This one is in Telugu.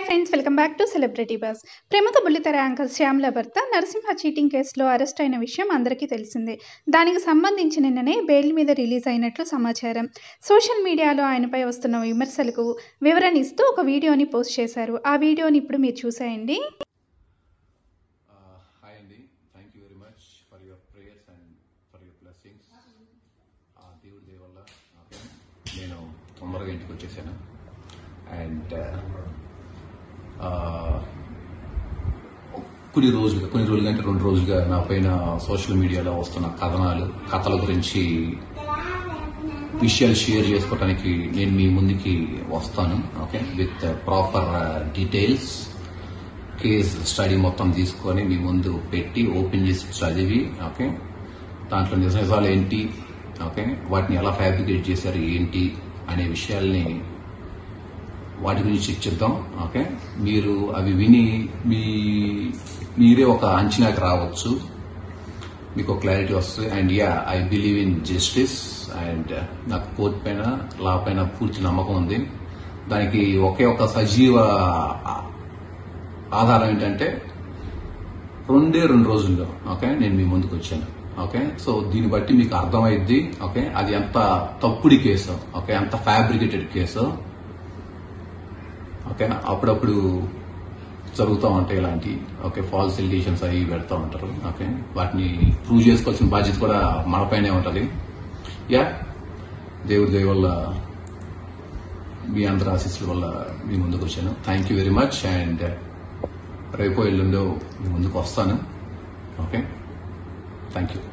friends welcome back to celebrity buzz ప్రముఖ బుల్లితెర యాంకర్ శ్యామ్ల భర్త నరసింహ చీటింగ్ కేసులో అరెస్ట్ అయిన విషయం అందరికీ తెలిసిందే దానికి సంబంధించి నిన్ననే బెయిల్ మీద రిలీజ్ అయినట్లు సమాచారం సోషల్ మీడియాలో ఆయనపై వస్తున్న విమర్శలకు వివరణ ఇస్తూ ఒక వీడియోని పోస్ట్ చేశారు ఆ వీడియోని ఇప్పుడు మీరు చూసేయండి హాయ్ అండి thank you very much for your prayers and for your blessings దేవుడి దయ వల్ల okay, నేను తొందరగా ఇంటికి వచ్చేసాను అండ్ కొన్ని రోజులుగా కొన్ని రోజులుగా అంటే రెండు రోజులుగా నా పైన సోషల్ మీడియాలో వస్తున్న కథనాలు కథల గురించి విషయాలు షేర్ చేసుకోవడానికి నేను మీ ముందుకి వస్తాను okay with proper details case study మొత్తం తీసుకొని మీ ముందు పెట్టి ఓపెన్ చేసి చదివి ఓకే దాంట్లో నిజ నిజాలు ఏంటి ఓకే వాటిని ఎలా ఫ్యాబ్రికేట్ చేశారు ఏంటి అనే విషయాల్ని వాటి గురించి చర్చిద్దాం ఓకే మీరు అవి విని మీ మీరే ఒక అంచనాకి రావచ్చు మీకు క్లారిటీ వస్తుంది and ya I believe in justice and నాకు కోర్టు పైన లా పైన పూర్తి నమ్మకం ఉంది దానికి ఒకే ఒక సజీవ ఆధారం ఏంటంటే రెండే రెండు రోజుల్లో ఓకే నేను మీ ముందుకు వచ్చాను ఓకే సో దీన్ని బట్టి మీకు అర్థమైద్ది ఓకే అది ఎంత తప్పుడి కేసు ఓకే ఎంత ఫ్యాబ్రికేటెడ్ కేసు ఓకే అప్పుడప్పుడు జరుగుతూ ఉంటాయి ఇలాంటి ఓకే ఫాల్స్ ఎలిగేషన్స్ అవి పెడతా ఉంటారు ఓకే వాటిని ప్రూవ్ చేసుకోవాల్సిన బాధ్యత కూడా మనపైనే ఉంటుంది యా దేవుడి దయ వల్ల మీ అందరి ఆశీస్సుల వల్ల మీ ముందుకు వచ్చాను thank you very much and రేపో ఎల్లుండో మీ ముందుకు వస్తాను ఓకే థ్యాంక్ యూ